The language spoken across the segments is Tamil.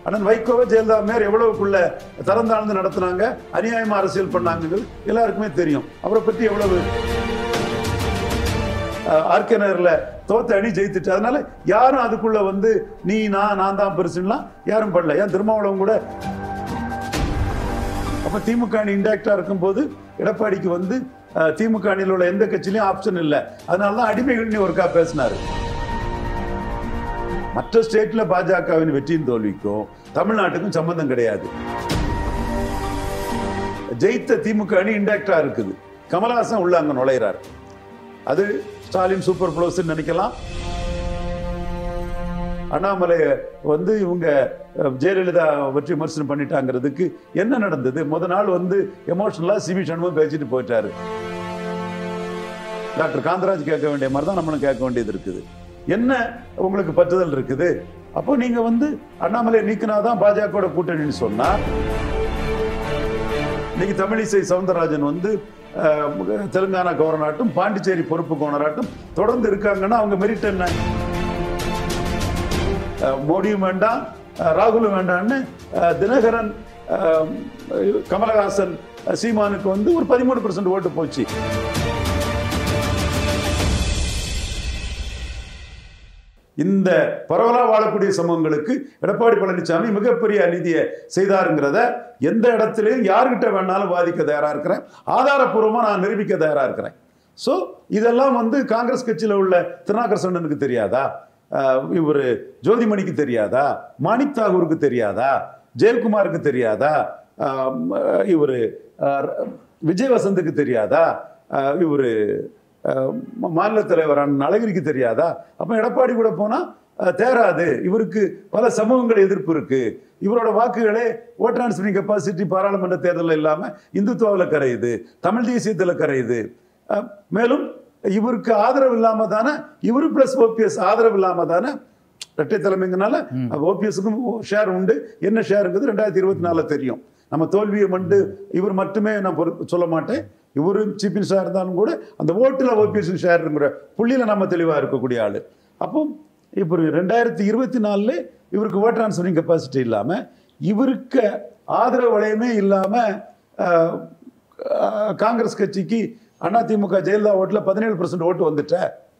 அண்ணன் வைகோவை ஜெயலலிதா மேயர் எவ்வளவுக்குள்ள தரந்தாழ்ந்து நடத்துனாங்க அநியாயமா அரசியல் பண்ணாங்கிறது எல்லாருக்குமே தெரியும் அவரை பற்றி எவ்வளவு ஆர்கே நகர்ல தோத்த அணி ஜெயித்துட்டு அதனால யாரும் அதுக்குள்ள வந்து நீ நான் நான் தான் பெருசுலாம் யாரும் பண்ணல ஏன் திருமாவளவன் கூட அப்ப திமுக அணி இன்டாக்டா இருக்கும்போது எடப்பாடிக்கு வந்து அஹ், திமுக அணியில் உள்ள எந்த கட்சியிலையும் ஆப்ஷன் இல்லை அதனால தான் அடிமைகள் ஒருக்கா பேசினாரு மற்ற ஸ்டேட்ல பாஜகவின் வெற்றியின் தோல்விக்கும் தமிழ்நாட்டுக்கும் சம்பந்தம் கிடையாது ஜெயித்த திமுக அணி இன்டாக்டா இருக்குது கமலஹாசன் உள்ள அங்க நுழையிறார் அது ஸ்டாலின் சூப்பர் ப்ளோஸ் நினைக்கலாம் அண்ணாமலை வந்து இவங்க அஹ், ஜெயலலிதா பற்றி விமர்சனம் பண்ணிட்டாங்கிறதுக்கு என்ன நடந்தது முத நாள் வந்து எமோஷனலா சிவி சண்முகம் பேசிட்டு போயிட்டாரு டாக்டர் காந்தராஜ் கேட்க வேண்டிய மாதிரி தான் நம்மளும் கேட்க வேண்டியது இருக்குது என்ன உங்களுக்கு பற்றுதல் இருக்குது அப்போ நீங்க வந்து அண்ணாமலை நீக்கினாதான் பாஜக கூட்டணின்னு சொன்னா இன்னைக்கு தமிழிசை சவுந்தரராஜன் வந்து அஹ், தெலுங்கானா கவர்னராட்டும் பாண்டிச்சேரி பொறுப்பு கவர்னராட்டும் தொடர்ந்து இருக்காங்கன்னா அவங்க மெரிட் என்ன அஹ், மோடியும் வேண்டாம் அஹ், ராகுலும் வேண்டாம்னு அஹ், தினகரன் அஹ், கமலஹாசன் அஹ், சீமானுக்கு வந்து ஒரு பதிமூணு பர்சன்ட் ஓட்டு போச்சு இந்த பரவலா வாழக்கூடிய சமூகங்களுக்கு எடப்பாடி பழனிசாமி மிகப்பெரிய அநீதியை செய்தாருங்கிறத எந்த இடத்துலையும் யார்கிட்ட வேணாலும் வாதிக்க தயாரா இருக்கிறேன் ஆதாரப்பூர்வமா நான் நிரூபிக்க தயாரா இருக்கிறேன் ஸோ இதெல்லாம் வந்து காங்கிரஸ் கட்சியில் உள்ள திருநாகரசண்ணனுக்கு தெரியாதா இவர் ஜோதிமணிக்கு தெரியாதா மாணிக் தாகூருக்கு தெரியாதா ஜெயக்குமாருக்கு தெரியாதா இவர் விஜய் வசந்துக்கு தெரியாதா இவர் மாநில தலைவரான அழகிரிக்கு தெரியாதா அப்போ எடப்பாடி கூட போனா அஹ், தேராது இவருக்கு பல சமூகங்கள் எதிர்ப்பு இருக்கு இவரோட வாக்குகளே ஓட் டிரான்ஸ்ஃபரிங் கெப்பாசிட்டி பாராளுமன்ற தேர்தலில் இல்லாம இந்துத்துவாவில் கரையுது தமிழ் தேசியத்தில் கரையுது அஹ், மேலும் இவருக்கு ஆதரவு இல்லாம தானே இவரு பிளஸ் ஓபிஎஸ் ஆதரவு இல்லாம தானே இரட்டை தலைமைங்கனால ஓபிஎஸ்க்கும் ஷேர் உண்டு என்ன ஷேருங்கிறது ரெண்டாயிரத்தி இருபத்தி நாலுல தெரியும் நம்ம தோல்வியை மண்டு இவர் மட்டுமே நான் பொறு- சொல்ல மாட்டேன் இவரு சீஃப் மினிஸ்டராக இருந்தாலும் கூட அந்த ஓட்டில் ஓபிஎஸ் ஷேருங்கிற புள்ளியில் நம்ம தெளிவாக இருக்கக்கூடிய ஆள் அப்போ இப்போ ரெண்டாயிரத்தி இருபத்தி நாலில் இவருக்கு ஓட் ட்ரான்ஸ்ஃபரிங் கெப்பாசிட்டி இல்லாமல் இவருக்கு ஆதரவு வளையமே இல்லாமல் காங்கிரஸ் கட்சிக்கு அதிமுக ஜெயலலிதா ஓட்டில் பதினேழு பர்சன்ட் ஓட்டு வந்துட்ட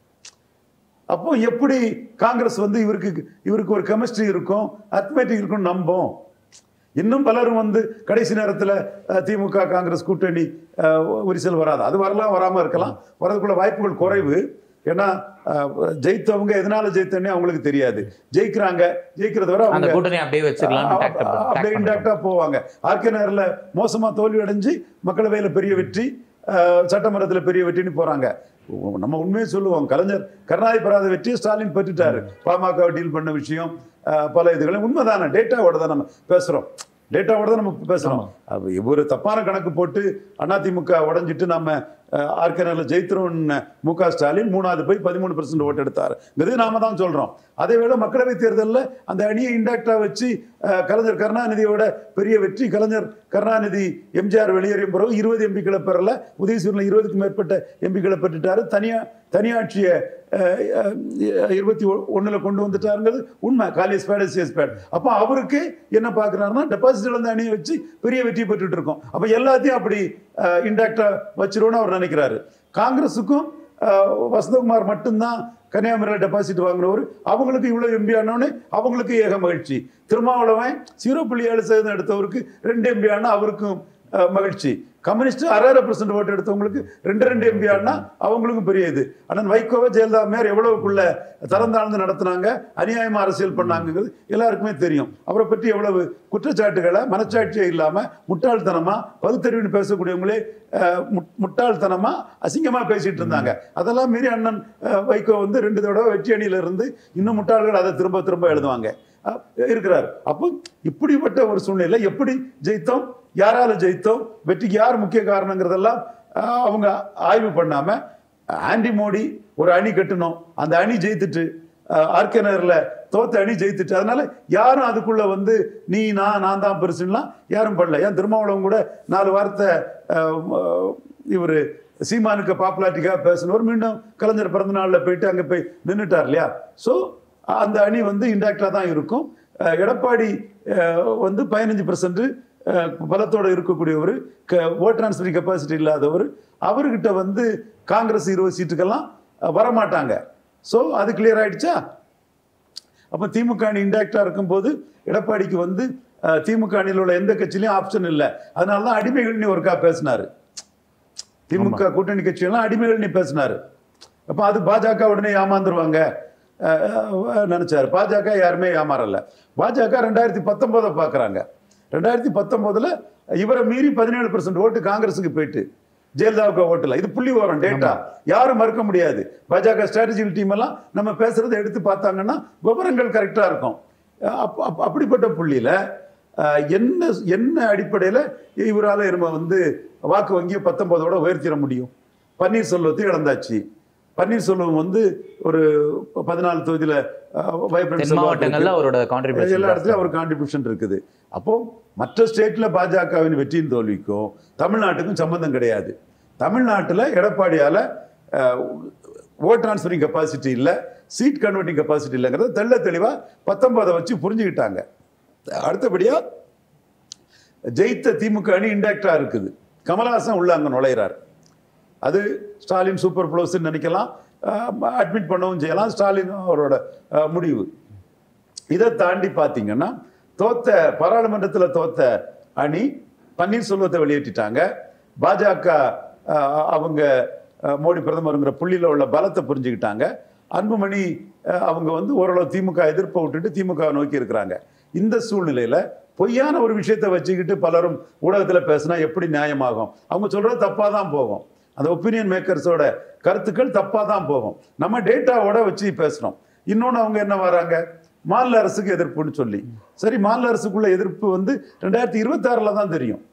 அப்போ எப்படி காங்கிரஸ் வந்து இவருக்கு இவருக்கு ஒரு கெமிஸ்ட்ரி இருக்கும் அத்மெட்டிக் இருக்கும் நம்பும் இன்னும் பலரும் வந்து கடைசி நேரத்தில் திமுக காங்கிரஸ் கூட்டணி அஹ், விரிசல் வராது அது வரலாம் வராம இருக்கலாம் வரதுக்குள்ள வாய்ப்புகள் குறைவு ஏன்னா அஹ், ஜெயித்தவங்க எதனால ஜெயித்தனே அவங்களுக்கு தெரியாது ஜெயிக்கிறாங்க ஜெயிக்கிறத வரை அந்த அவங்க கூட்டணி அப்படியே வச்சுக்கலாம் அ- அ- அப்படியே இன்டாக்டா போவாங்க ஆர்கே நகர்ல மோசமா தோல்வி அடைஞ்சு மக்களவையில பெரிய வெற்றி அஹ், சட்டமன்றத்துல பெரிய வெற்றின்னு போறாங்க உ- நம்ம உண்மையை சொல்லுவோம் கலைஞர் கருணாநிதி பெறாத வெற்றியை ஸ்டாலின் பெற்றுட்டாரு பாமக டீல் பண்ண விஷயம் அஹ், பல இதுகளும் உண்மைதானே டேட்டாவோட தான் நம்ம பேசுறோம் டேட்டாவோட தான் நம்ம பேசுறோம் அப்ப இவரு தப்பான கணக்கு போட்டு அதிமுக உடைஞ்சிட்டு நம்ம ஆர்கனரில் ஜெயித்திரோன்னு மு க ஸ்டாலின் மூணாவது போய் பதிமூணு பர்சன்ட் ஓட்டு எடுத்தார் இது நாம தான் சொல்றோம் அதே வேளை மக்களவை தேர்தலில் அந்த அணியை இன்டாக்டா வச்சு அஹ், கலைஞர் கருணாநிதியோட பெரிய வெற்றி கலைஞர் கருணாநிதி எம்ஜிஆர் வெளியேறிய பிறகு இருபது எம்பிக்களை பெறல உதயசூரில் இருபதுக்கும் மேற்பட்ட எம்பிக்களை பெற்றுட்டாரு தனியா தனியாட்சியை இருபத்தி ஒண்ணுல கொண்டு வந்துட்டாருங்கிறது உண்மை காலேஜ் பேட் எஸ்எஸ் பேட் அப்போ அவருக்கு என்ன பார்க்குறாருன்னா டெபாசிட் இழந்த அணியை வச்சு பெரிய வெற்றி பெற்றுட்டு இருக்கோம் அப்போ எல்லாத்தையும் அப்படி இன்டாக்டா வச்சிருவோம்னு அவர் நினைக்கிறாரு காங்கிரஸுக்கும் அஹ், வசந்தகுமார் மட்டும்தான் கன்னியாகுமரியில் டெபாசிட் வாங்கினவர் அவங்களுக்கு இவ்வளோ எம்பி ஆனோடனே அவங்களுக்கு ஏக மகிழ்ச்சி திருமாவளவன் ஜீரோ புள்ளி ஏழு சதவீதம் எடுத்தவருக்கு ரெண்டு எம்பி ஆனா அவருக்கும் அஹ், மகிழ்ச்சி கம்யூனிஸ்ட் அரை பர்சன்ட் ஓட்டு எடுத்தவங்களுக்கு ரெண்டு ரெண்டு எம்பி ஆனா அவங்களுக்கும் பெரிய இது அண்ணன் வைகோவை ஜெயலலிதா மேயர் எவ்வளவுக்குள்ள தரந்தாழ்ந்து நடத்துனாங்க அநியாயமா அரசியல் பண்ணாங்கிறது எல்லாருக்குமே தெரியும் அவரை பற்றி எவ்வளவு குற்றச்சாட்டுகளை மனச்சாட்சியே இல்லாம முட்டாள்தனமா பகுத்தறிவுன்னு பேசக்கூடியவங்களே அஹ், முட்- முட்டாள்தனமா அசிங்கமா பேசிட்டு இருந்தாங்க அதெல்லாம் மீறி அண்ணன் அஹ், வைகோ வந்து ரெண்டு தடவை வெற்றி அணியில இருந்து இன்னும் முட்டாள்கள் அதை திரும்ப திரும்ப எழுதுவாங்க அஹ், இருக்கிறார் அப்போ இப்படிப்பட்ட ஒரு சூழ்நிலை எப்படி ஜெயித்தோம் யாரால ஜெயித்தோம் வெற்றிக்கு யார் முக்கிய காரணங்கிறதெல்லாம் அஹ், அவங்க ஆய்வு பண்ணாம ஆண்டி மோடி ஒரு அணி கட்டணும் அந்த அணி ஜெயித்துட்டு ஆர்கே நகர்ல தோத்த அணி ஜெயித்துட்டு அதனால யாரும் அதுக்குள்ள வந்து நீ நான் நான் தான் பெருசுலாம் யாரும் பண்ணல ஏன் திருமாவளவன் கூட நாலு வார்த்தை இவர் சீமானுக்கு பாப்புலாரிட்டிக்காக பேசினவர் மீண்டும் கலைஞர் பிறந்த நாளில் போயிட்டு அங்கே போய் நின்றுட்டார் இல்லையா ஸோ அந்த அணி வந்து இன்டாக்டாக தான் இருக்கும் அஹ் எடப்பாடி அஹ், வந்து பதினஞ்சு பர்சன்ட் பலத்தோட இருக்கக்கூடியவர் ஓட் டிரான்ஸ்ஃபரிங் கெப்பாசிட்டி இல்லாதவர் அவர்கிட்ட வந்து காங்கிரஸ் இருபது சீட்டுக்கெல்லாம் அஹ், வரமாட்டாங்க ஸோ அது கிளியர் ஆயிடுச்சா அப்போ திமுக அணி இன்டாக்டாக இருக்கும்போது எடப்பாடிக்கு வந்து அஹ், திமுக அணியில் உள்ள எந்த கட்சியிலையும் ஆப்ஷன் இல்லை அதனால தான் அடிமைகள்னு ஒருக்கா பேசினாரு திமுக கூட்டணி கட்சியெல்லாம் அடிமைகள்னு பேசினாரு அப்போ அது பாஜக உடனே ஏமாந்துருவாங்க அஹ், அஹ், நினைச்சாரு பாஜக யாருமே ஏமாறல பாஜக ரெண்டாயிரத்தி பத்தொன்பதை பார்க்குறாங்க ரெண்டாயிரத்தி பத்தொன்பதுல இவரை மீறி பதினேழு பர்சன்ட் ஓட்டு காங்கிரஸுக்கு போயிட்டு ஜெயலலிதாவுக்கு ஓட்டுல இது புள்ளி வரும் டேட்டா யாரும் மறுக்க முடியாது பாஜக ஸ்ட்ராட்டஜிக்கல் டீம் எல்லாம் நம்ம பேசுறதை எடுத்து பார்த்தாங்கன்னா விவரங்கள் கரெக்டா இருக்கும் அப்ப- அப்ப- அப்படிப்பட்ட புள்ளியில அஹ், என்ன என்ன அடிப்படையில இவரால நம்ம வந்து வாக்கு வங்கியை பத்தொன்பதோட உயர்த்திட முடியும் பன்னீர்செல்வத்தை இழந்தாச்சு பன்னீர்செல்வம் வந்து ஒரு பதினாலு தொகுதியில அஹ், vibrant தென் செல்வாக்கு மாவட்டங்கள்ல இருக்கு. அவரோட எல்லா கான்ட்ரிபியூஷன் இடத்துலயும் அவர் கான்ட்ரிபியூஷன் இருக்குது அப்போ மற்ற ஸ்டேட்ல பாஜகவின் வெற்றியின் தோல்விக்கும் தமிழ்நாட்டுக்கும் சம்பந்தம் கிடையாது தமிழ்நாட்டுல எடப்பாடியால ஓட் டிரான்ஸ்ஃபரிங் கெப்பாசிட்டி இல்ல சீட் கன்வெர்ட்டிங் கெப்பாசிட்டி இல்லைங்கிறத தெள்ள தெளிவா பத்தொன்பதை வச்சு புரிஞ்சுக்கிட்டாங்க அடுத்தபடியா ஜெயித்த திமுக அணி இன்டாக்டா இருக்குது கமலஹாசன் உள்ள அங்க நுழையிறார் அது ஸ்டாலின் சூப்பர் ப்ளோஸ்ன்னு நினைக்கலாம் அட்மிட் பண்ணவும் செய்யலாம் ஸ்டாலின் அவரோட அஹ், முடிவு இதை தாண்டி பார்த்தீங்கன்னா தோத்த பாராளுமன்றத்தில் தோத்த அணி பன்னீர்செல்வத்தை வெளியேற்றிட்டாங்க பாஜக அஹ், அவங்க அஹ், மோடி பிரதமருங்கிற புள்ளியில் உள்ள பலத்தை புரிஞ்சுக்கிட்டாங்க அன்புமணி அஹ், அவங்க வந்து ஓரளவு திமுக எதிர்ப்பை விட்டுட்டு திமுக நோக்கி இருக்கிறாங்க இந்த சூழ்நிலையில பொய்யான ஒரு விஷயத்தை வச்சுக்கிட்டு பலரும் ஊடகத்தில் பேசினா எப்படி நியாயமாகும் அவங்க சொல்றது தப்பாக தான் போகும் அந்த ஒப்பீனியன் மேக்கர்ஸோட கருத்துக்கள் தப்பாக தான் போகும் நம்ம டேட்டாவோட வச்சு பேசுகிறோம் இன்னொன்று அவங்க என்ன வராங்க மாநில அரசுக்கு எதிர்ப்புன்னு சொல்லி சரி மாநில அரசுக்குள்ள எதிர்ப்பு வந்து ரெண்டாயிரத்தி இருபத்தாறுல தான் தெரியும்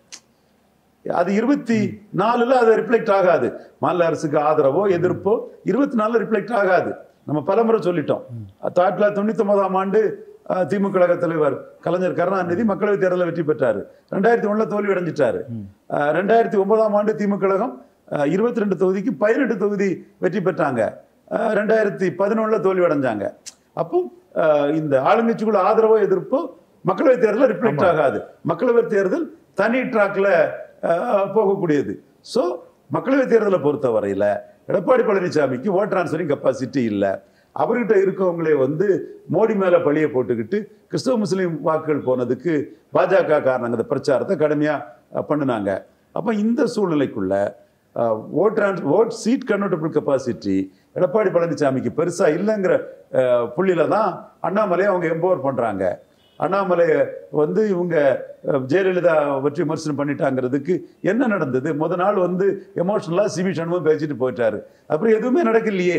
அது இருபத்தி நாலுல அது ரிஃப்ளெக்ட் ஆகாது மாநில அரசுக்கு ஆதரவோ எதிர்ப்போ இருபத்தி நாலுல ரிஃப்ளெக்ட் ஆகாது நம்ம பலமுறை சொல்லிட்டோம் ஆயிரத்தி தொள்ளாயிரத்தி தொண்ணூத்தி ஒன்பதாம் ஆண்டு அஹ், திமுக கழக தலைவர் கலைஞர் கருணாநிதி மக்களவைத் தேர்தலில் வெற்றி பெற்றாரு ரெண்டாயிரத்தி ஒண்ணுல தோல்வி அடைஞ்சிட்டாரு அஹ், ரெண்டாயிரத்தி ஒன்பதாம் ஆண்டு திமுக கழகம் இருபத்தி ரெண்டு தொகுதிக்கு பதினெட்டு தொகுதி வெற்றி பெற்றாங்க அஹ், ரெண்டாயிரத்தி பதினொன்னுல தோல்வி அடைஞ்சாங்க அப்போ அஹ், இந்த ஆளுங்கட்சிக்குள்ள ஆதரவோ எதிர்ப்போ மக்களவைத் தேர்தலில் ரிஃப்ளெக்ட் ஆகாது மக்களவைத் தேர்தல் தனி ட்ராக்ல போகக்கூடியது ஸோ மக்களவைத் தேர்தலை பொறுத்த வரையில எடப்பாடி பழனிசாமிக்கு ஓட் டிரான்ஸ்ஃபரிங் கெப்பாசிட்டி இல்லை அவர்கிட்ட இருக்கவங்களே வந்து மோடி மேல பழிய போட்டுக்கிட்டு கிறிஸ்தவ முஸ்லீம் வாக்குகள் போனதுக்கு பாஜக காரணங்க இந்த பிரச்சாரத்தை கடுமையா அஹ், பண்ணுனாங்க அப்ப இந்த சூழ்நிலைக்குள்ள vote trans vote seat convertible capacity Edappadi பழனிசாமிக்கு பெருசா இல்லைங்கிற அஹ், புள்ளியில தான் அண்ணாமலையை அவங்க எம்பவர் பண்றாங்க அண்ணாமலையை வந்து இவங்க அஹ், ஜெயலலிதா வச்சு விமர்சனம் பண்ணிட்டாங்கிறதுக்கு என்ன நடந்தது முத நாள் வந்து எமோஷனலா சிபி சண்முகம் பேசிட்டு போயிட்டாரு அப்புறம் எதுவுமே நடக்கலையே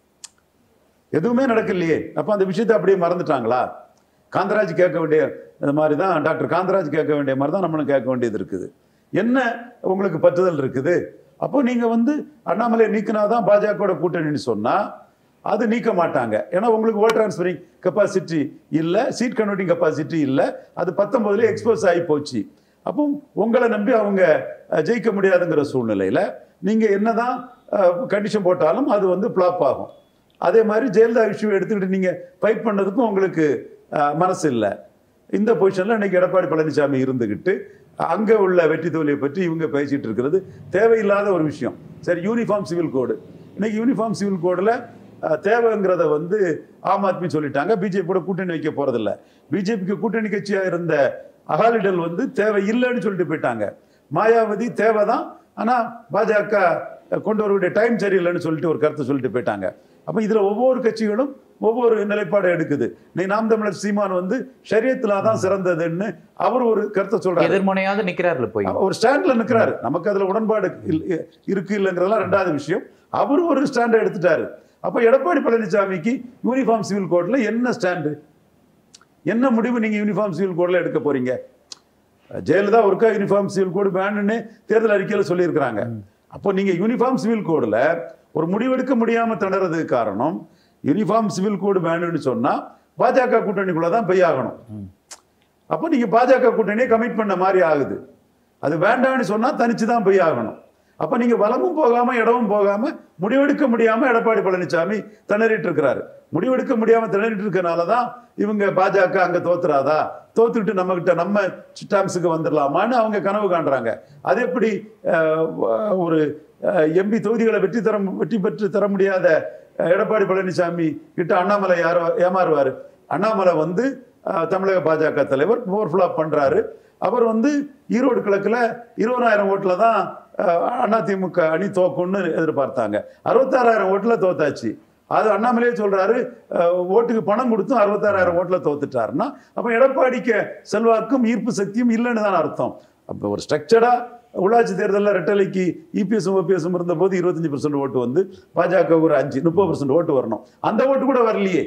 எதுவுமே நடக்கலையே அப்ப அந்த விஷயத்தை அப்படியே மறந்துட்டாங்களா காந்தராஜ் கேட்க வேண்டிய இந்த மாதிரி தான் டாக்டர் காந்தராஜ் கேட்க வேண்டிய மாதிரி தான் நம்மளும் கேட்க வேண்டியது இருக்குது என்ன உங்களுக்கு பற்றுதல் இருக்குது அப்போ நீங்க வந்து அண்ணாமலை நீக்கினாதான் பாஜகவோட கூட்டணின்னு சொன்னா அது நீக்க மாட்டாங்க ஏன்னா உங்களுக்கு ஓட் டிரான்ஸ்ஃபரிங் கெப்பாசிட்டி இல்லை சீட் கன்வெர்ட்டிங் கெப்பாசிட்டி இல்லை அது பத்தொன்பதுல எக்ஸ்போஸ் ஆகி போச்சு அப்போ உங்களை நம்பி அவங்க அஹ், ஜெயிக்க முடியாதுங்கிற சூழ்நிலையில நீங்க என்னதான் கண்டிஷன் போட்டாலும் அது வந்து ஃப்ளாப் ஆகும் அதே மாதிரி ஜெயலலிதா இஷ்யூ எடுத்துக்கிட்டு நீங்க ஃபைட் பண்ணதுக்கும் உங்களுக்கு அஹ், மனசு இல்லை இந்த பொசிஷன்ல இன்னைக்கு எடப்பாடி பழனிசாமி இருந்துகிட்டு அங்க உள்ள வெற்றி தோல்வியை பற்றி இவங்க பேசிட்டு இருக்கிறது தேவையில்லாத ஒரு விஷயம் சரி யூனிஃபார்ம் சிவில் கோடு இன்னைக்கு யூனிஃபார்ம் சிவில் கோடில் தேவைங்கிறத வந்து ஆம் ஆத்மி சொல்லிட்டாங்க பிஜேபி கூட கூட்டணி வைக்க போறதில்ல பிஜேபிக்கு கூட்டணி கட்சியா இருந்த அகாலிடல் வந்து தேவை இல்லைன்னு சொல்லிட்டு போயிட்டாங்க மாயாவதி தேவைதான் ஆனா பாஜக கொண்டு வரக்கூடிய டைம் சரியில்லைன்னு சொல்லிட்டு ஒரு கருத்தை சொல்லிட்டு போயிட்டாங்க அப்ப இதுல ஒவ்வொரு கட்சிகளும் ஒவ்வொரு நிலைப்பாடு எடுக்குது நீ நாம் தமிழர் சீமான் வந்து ஷரியத்துல தான் சிறந்ததுன்னு அவர் ஒரு கருத்தை சொல்றாரு எதிர்முனையாவது நிக்கிறாருல போய் ஒரு ஸ்டாண்ட்ல நிக்கிறாரு நமக்கு அதுல உடன்பாடு இல்ல- இருக்கு இல்லைங்கிறதெல்லாம் ரெண்டாவது விஷயம் அவர் ஒரு ஸ்டாண்டை எடுத்துட்டாரு அப்ப எடப்பாடி பழனிசாமிக்கு யூனிஃபார்ம் சிவில் கோட்ல என்ன ஸ்டாண்டு என்ன முடிவு நீங்க யூனிஃபார்ம் சிவில் கோட்ல எடுக்க போறீங்க ஜெயலலிதா ஒருக்கா யூனிஃபார்ம் சிவில் கோடு வேணும்னு தேர்தல் அறிக்கையில சொல்லியிருக்கிறாங்க அப்போ நீங்க யூனிஃபார்ம் சிவில் கோடுல ஒரு முடிவெடுக்க முடியாம திணறதுக்கு காரணம் யூனிஃபார்ம் சிவில் கோடு வேணும்னு சொன்னா பாஜக கூட்டணிக்குள்ள தான் பெய்யாகணும் அப்போ நீங்க பாஜக கூட்டணியை கமிட் பண்ண மாதிரி ஆகுது அது வேண்டாம்னு சொன்னா தனிச்சு தான் போய் ஆகணும் அப்ப நீங்க வலமும் போகாம இடமும் போகாம முடிவெடுக்க முடியாம எடப்பாடி பழனிசாமி திணறிட்டு இருக்கிறாரு முடிவெடுக்க முடியாம திணறிட்டு இருக்கனால தான் இவங்க பாஜக அங்க தோத்துறாதா தோத்துக்கிட்டு நம்ம கிட்ட நம்ம சிட்டாம்ஸுக்கு வந்துடலாமான்னு அவங்க கனவு காண்றாங்க அது எப்படி அஹ், ஒரு எம்பி தொகுதிகளை வெற்றி தர வெற்றி பெற்று தர முடியாத அஹ், எடப்பாடி பழனிசாமி கிட்ட அண்ணாமலை யாரோ ஏமாறுவாரு அண்ணாமலை வந்து அஹ், தமிழக பாஜக தலைவர் பவர்ஃபுல்லா பண்றாரு அவர் வந்து ஈரோடு கிழக்குல இருபதாயிரம் ஓட்டுல தான் அஹ், அதிமுக அணி தோக்கும்னு எதிர்பார்த்தாங்க அறுபத்தாறாயிரம் ஓட்டுல தோத்தாச்சு அது அண்ணாமலையே சொல்றாரு அஹ், ஓட்டுக்கு பணம் கொடுத்தும் அறுபத்தாறாயிரம் ஓட்டுல தோத்துட்டாருன்னா அப்ப எடப்பாடிக்கு செல்வாக்கும் ஈர்ப்பு சக்தியும் இல்லைன்னு தான் அர்த்தம் அப்போ ஒரு ஸ்ட்ரக்சர்டா உள்ளாட்சி தேர்தலில் ரெட்டலைக்கு இபிஎஸ் ஓபிஎஸ் இருந்தபோது இருபத்தஞ்சு பர்சன்ட் ஓட்டு வந்து பாஜக ஒரு அஞ்சு முப்பது பர்சன்ட் ஓட்டு வரணும் அந்த ஓட்டு கூட வரலையே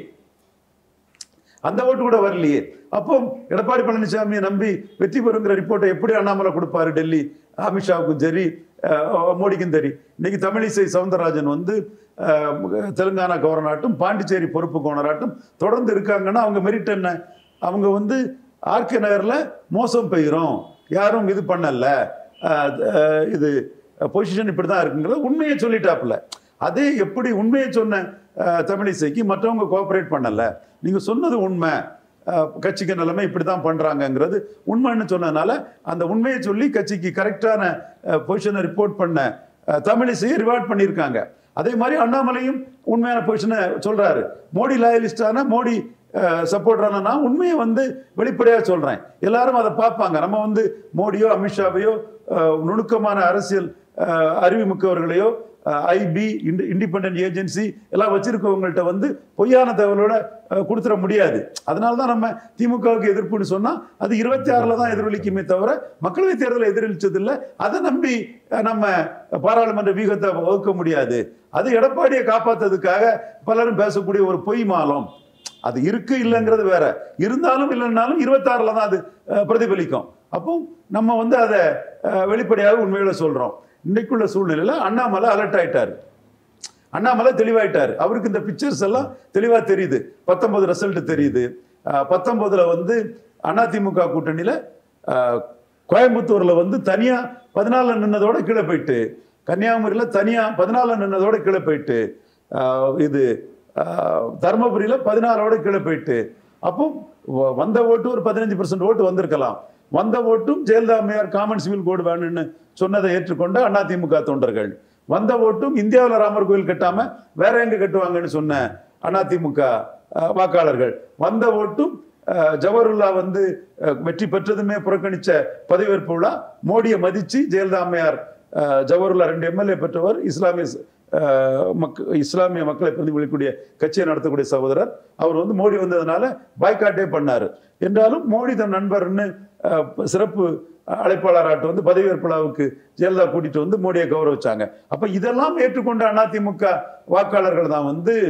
அந்த ஓட்டு கூட வரலையே அப்போ எடப்பாடி பழனிசாமியை நம்பி வெற்றி பெறுங்கிற ரிப்போர்ட்டை எப்படி அண்ணாமலை கொடுப்பாரு டெல்லி அமித்ஷாவுக்கும் சரி அஹ், மோடிக்கும் சரி இன்னைக்கு தமிழிசை சவுந்தரராஜன் வந்து அஹ், தெலுங்கானா கவர்னராட்டும் பாண்டிச்சேரி பொறுப்பு கவர்னராட்டும் தொடர்ந்து இருக்காங்கன்னா அவங்க மெரிட் என்ன அவங்க வந்து ஆர்கே நகர்ல மோசம் பெய்கிறோம் யாரும் இது பண்ணல அஹ், அஹ், இது பொசிஷன் இப்படி தான் இருக்குங்கிறத உண்மையை சொல்லிட்டாப்புல அதே எப்படி உண்மையை சொன்ன அஹ், தமிழிசைக்கு மற்றவங்க கோஆபரேட் பண்ணல நீங்க சொன்னது உண்மை அஹ், கட்சிக்கு நிலைமை இப்படி தான் பண்றாங்கங்கிறது உண்மைன்னு சொன்னதுனால அந்த உண்மையை சொல்லி கட்சிக்கு கரெக்டான பொசிஷனை ரிப்போர்ட் பண்ண அஹ், தமிழிசையை ரிவார்ட் பண்ணியிருக்காங்க அதே மாதிரி அண்ணாமலையும் உண்மையான பொசிஷனை சொல்றாரு மோடி லாயலிஸ்டான மோடி சப்போர்டரான நான் உண்மையை வந்து வெளிப்படையாக சொல்றேன் எல்லாரும் அதை பார்ப்பாங்க நம்ம வந்து மோடியோ அமித்ஷாவையோ அஹ், நுணுக்கமான அரசியல் அஹ், அறிவுமிக்கவர்களையோ ஐபி இண்டிபெண்டன்ட் ஏஜென்சி எல்லாம் வச்சிருக்கவங்கள்ட்ட வந்து பொய்யான தகவலோட அஹ், கொடுத்துட முடியாது அதனால தான் நம்ம திமுகவுக்கு எதிர்ப்புன்னு சொன்னா அது இருபத்தி ஆறுல தான் எதிரொலிக்குமே தவிர மக்களவைத் தேர்தலில் எதிரொலிச்சது இல்லை அதை நம்பி அஹ், நம்ம பாராளுமன்ற வியூகத்தை வகுக்க முடியாது அது எடப்பாடியை காப்பாத்துறதுக்காக பலரும் பேசக்கூடிய ஒரு பொய் மாலம் அது இருக்கு இல்லைங்கிறது வேற இருந்தாலும் இல்லைன்னாலும் இருபத்தாறுல தான் அது அஹ், பிரதிபலிக்கும் அப்போ நம்ம வந்து அதை அஹ், வெளிப்படையாக உண்மைகளை சொல்றோம் இன்னைக்குள்ள சூழ்நிலையில அண்ணாமலை அலர்ட் ஆயிட்டாரு அண்ணாமலை தெளிவாயிட்டாரு அவருக்கு இந்த பிக்சர்ஸ் எல்லாம் தெளிவா தெரியுது பத்தொன்பது ரிசல்ட் தெரியுது அஹ், பத்தொன்பதுல வந்து அதிமுக கூட்டணியில அஹ், கோயம்புத்தூர்ல வந்து தனியா பதினாலுல நின்னதோட கீழே போயிட்டு கன்னியாகுமரியில தனியா பதினாலுல நின்னதோட கீழே போயிட்டு அஹ், இது அஹ், தருமபுரியில பதினாலோட கீழே போயிட்டு அப்போ வ- வந்த ஓட்டு ஒரு பதினஞ்சு பர்சன்ட் ஓட்டு வந்திருக்கலாம் வந்த ஓட்டும் ஜெயலலிதா அம்மையார் காமன் சிவில் கோடு வேணும்னு சொன்னதை ஏற்றுக்கொண்ட அதிமுக தொண்டர்கள் வந்த ஓட்டும் இந்தியாவில் ராமர் கோயில் கட்டாம வேற எங்க கட்டுவாங்கன்னு சொன்ன அதிமுக அஹ், வாக்காளர்கள் வந்த ஓட்டும் அஹ், ஜவஹர்லா வந்து அஹ், வெற்றி பெற்றதுமே புறக்கணிச்ச பதவியேற்பு விழா மோடியை மதிச்சு ஜெயலலிதா அம்மையார் அஹ், ஜவஹர்லா ரெண்டு எம்எல்ஏ பெற்றவர் இஸ்லாமிய ச- அஹ், மக் இஸ்லாமிய மக்களை பிரதிபலிக்கக்கூடிய கட்சியை நடத்தக்கூடிய சகோதரர் அவர் வந்து மோடி வந்ததுனால பாய்காட்டே பண்ணாரு என்றாலும் மோடி தன் நண்பர்னு அஹ், சிறப்பு அழைப்பாளராட்டு வந்து பதவியேற்பு விழாவுக்கு ஜெயலலிதா கூட்டிட்டு வந்து மோடியை கௌரவிச்சாங்க அப்ப இதெல்லாம் ஏற்றுக்கொண்ட அதிமுக வாக்காளர்கள் தான் வந்து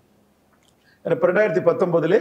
இப்போ ரெண்டாயிரத்தி பத்தொன்பதுலே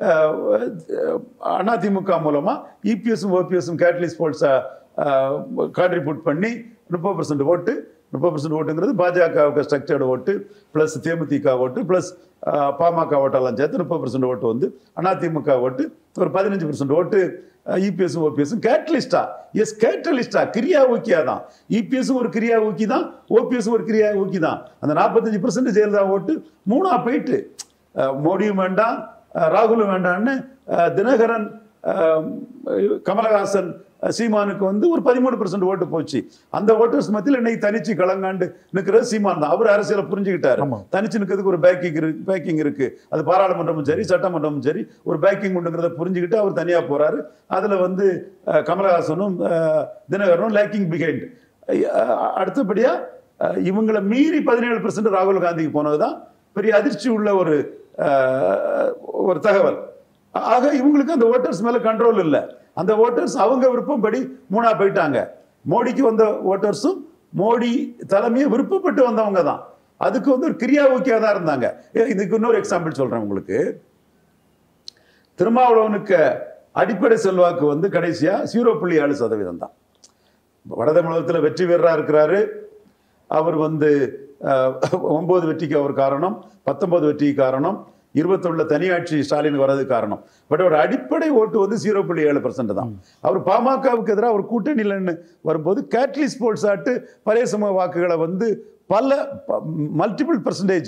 அதிமுக மூலமா இபிஎஸும் ஓபிஎஸும் கேட்டலிஸ்ட் போல்ஸை கான்ட்ரிபியூட் பண்ணி முப்பது பர்சன்ட் ஓட்டு முப்பது பர்சன்ட் ஓட்டுங்கிறது பாஜகவுக்கு ஸ்ட்ரக்சர்டு ஓட்டு ப்ளஸ் தேமுதிக ஓட்டு ப்ளஸ் பாமக ஓட்டெல்லாம் சேர்த்து முப்பது பர்சன்ட் ஓட்டு வந்து அதிமுக ஓட்டு ஒரு பதினஞ்சு பர்சன்ட் ஓட்டு இபிஎஸும் ஓபிஎஸும் கேட்டலிஸ்டா எஸ் கேட்டலிஸ்டா கிரியா ஊக்கியா தான் இபிஎஸும் ஒரு கிரியா ஊக்கி தான் ஓபிஎஸும் ஒரு கிரியா ஊக்கி தான் அந்த நாற்பத்தஞ்சு பர்சன்ட் ஜெயலலிதா ஓட்டு மூணா போயிட்டு அஹ் மோடியும் வேண்டாம் அஹ் ராகுலும் வேண்டாம்னு அஹ் தினகரன் அஹ் கமலஹாசன் அஹ் சீமானுக்கு வந்து ஒரு பதிமூணு பர்சன்ட் ஓட்டு போச்சு அந்த ஓட்டர்ஸ் மத்தியில் இன்னைக்கு தனிச்சு களங்காண்டு நிற்கிறது சீமான் தான் அவர் அரசியலை புரிஞ்சுக்கிட்டாரு ஆமா. தனிச்சு நிற்கிறதுக்கு ஒரு பேக்கிங் இருக்கு பேக்கிங் இருக்கு அது பாராளுமன்றமும் சரி சட்டமன்றமும் சரி ஒரு பேக்கிங் உண்டுங்கிறத புரிஞ்சுக்கிட்டு அவர் தனியா போறாரு அதுல வந்து அஹ், கமலஹாசனும் அஹ், தினகரனும் லேக்கிங் பிஹைண்ட் அடுத்தபடியா அஹ், இவங்களை மீறி பதினேழு பர்சன்ட் ராகுல் காந்திக்கு போனதுதான் பெரிய அதிர்ச்சி உள்ள ஒரு அஹ், ஒரு தகவல் ஆக இவங்களுக்கு அந்த ஓட்டர்ஸ் மேல கண்ட்ரோல் இல்லை அந்த ஓட்டர்ஸ் அவங்க விருப்பப்படி மூணா போயிட்டாங்க மோடிக்கு வந்த ஓட்டர்ஸும் மோடி தலைமையை விருப்பப்பட்டு வந்தவங்க தான் அதுக்கு வந்து ஒரு கிரியா ஊக்கியா தான் இருந்தாங்க ஏ, இதுக்கு இன்னொரு எக்ஸாம்பிள் சொல்றேன் உங்களுக்கு திருமாவளவனுக்கு அடிப்படை செல்வாக்கு வந்து கடைசியா ஜீரோ புள்ளி ஏழு சதவீதம் தான் வட தமிழகத்தில் வெற்றி வீரரா இருக்கிறாரு அவர் வந்து அஹ், ஒன்பது வெற்றிக்கு அவர் காரணம் பத்தொன்பது வெற்றிக்கு காரணம் இருபத்தொன்னுல தனியாட்சி ஸ்டாலின் வர்றது காரணம் பட் அவர் அடிப்படை ஓட்டு வந்து ஜீரோ புள்ளி ஏழு பர்சன்ட் தான் அவர் பாமகவுக்கு எதிராக ஒரு கூட்டணியிலன்னு வரும்போது கேட்லிஸ் போல்ஸ் ஆட்டு பழைய சமூக வாக்குகளை வந்து பல மல்டிபிள் பர்சன்டேஜ்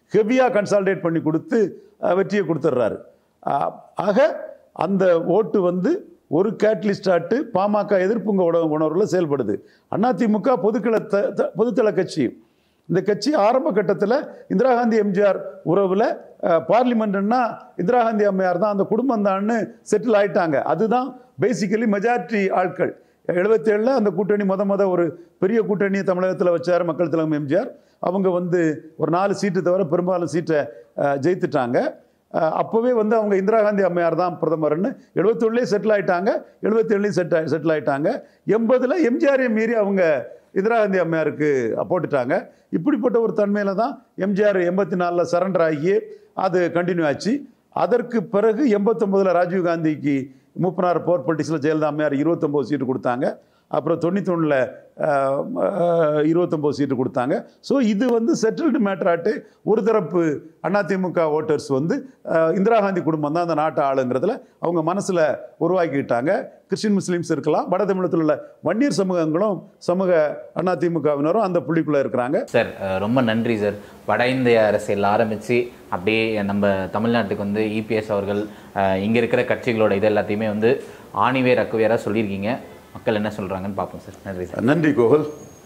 ஹெவியாக கன்சால்டேட் பண்ணி கொடுத்து அஹ், வெற்றியை கொடுத்துட்றாரு அஹ், ஆக அந்த ஓட்டு வந்து ஒரு கேட்லிஸ்டாட்டு பாமக எதிர்ப்புங்க உண- உணர்வுல செயல்படுது அதிமுக பொதுக்கள த- த- பொதுத்தள கட்சி இந்த கட்சி ஆரம்ப கட்டத்தில் இந்திரா காந்தி எம்ஜிஆர் உறவில் பார்லிமெண்ட்னா இந்திரா காந்தி அம்மையார் தான் அந்த குடும்பம் தான்னு செட்டில் ஆயிட்டாங்க அதுதான் பேசிக்கலி மெஜாரிட்டி ஆட்கள் எழுபத்தேழில் அந்த கூட்டணி முத முத ஒரு பெரிய கூட்டணி தமிழகத்தில் வச்சார் மக்கள் தலைவர் எம்ஜிஆர் அவங்க வந்து ஒரு நாலு சீட்டு தவிர பெரும்பாலும் சீட்டை அஹ், ஜெயித்துட்டாங்க அஹ், அப்போவே வந்து அவங்க இந்திரா காந்தி அம்மையார் தான் பிரதமர்னு எழுபத்தொன்னுலேயே செட்டில் ஆயிட்டாங்க எழுபத்தேழுலையும் செட் செட்டில் ஆயிட்டாங்க எண்பதில் எம்ஜிஆரையும் மீறி அவங்க இந்திரா காந்தி அம்மையாருக்கு போட்டுட்டாங்க இப்படிப்பட்ட ஒரு தன்மையில தான் எம்ஜிஆர் எண்பத்தி நாலில் சரண்டர் ஆகி அது கண்டினியூ ஆச்சு அதற்கு பிறகு எண்பத்தொம்போதில் ராஜீவ் காந்திக்கு மூப்பனார் போர் பொலிட்டிக்ஸில் ஜெயலலிதா அம்மையார் இருபத்தொம்போது சீட்டு கொடுத்தாங்க அப்புறம் தொண்ணூத்தொன்னில் இருபத்தொம்போது சீட்டு கொடுத்தாங்க ஸோ இது வந்து செட்டில்டு மேட்டராட்டு ஒரு தரப்பு அதிமுக ஓட்டர்ஸ் வந்து அஹ், இந்திரா காந்தி குடும்பம் தான் அந்த நாட்டை ஆளுங்கிறதுல அவங்க மனசில் உருவாக்கிக்கிட்டாங்க கிறிஸ்டின் முஸ்லீம்ஸ் இருக்கலாம் வட தமிழகத்தில் உள்ள வன்னியர் சமூகங்களும் சமூக அதிமுகவினரும் அந்த புள்ளிக்குள்ளே இருக்கிறாங்க சார் அஹ், ரொம்ப நன்றி சார் வட இந்திய அரசியல் ஆரம்பித்து அப்படியே நம்ம தமிழ்நாட்டுக்கு வந்து இபிஎஸ் அவர்கள் இங்கே இருக்கிற கட்சிகளோட இது எல்லாத்தையுமே வந்து ஆணிவேர் அக்குவேராக சொல்லியிருக்கீங்க மக்கள் என்ன சொல்கிறாங்கன்னு பார்ப்போம் சார் நன்றி சார் நன்றி கோகுல்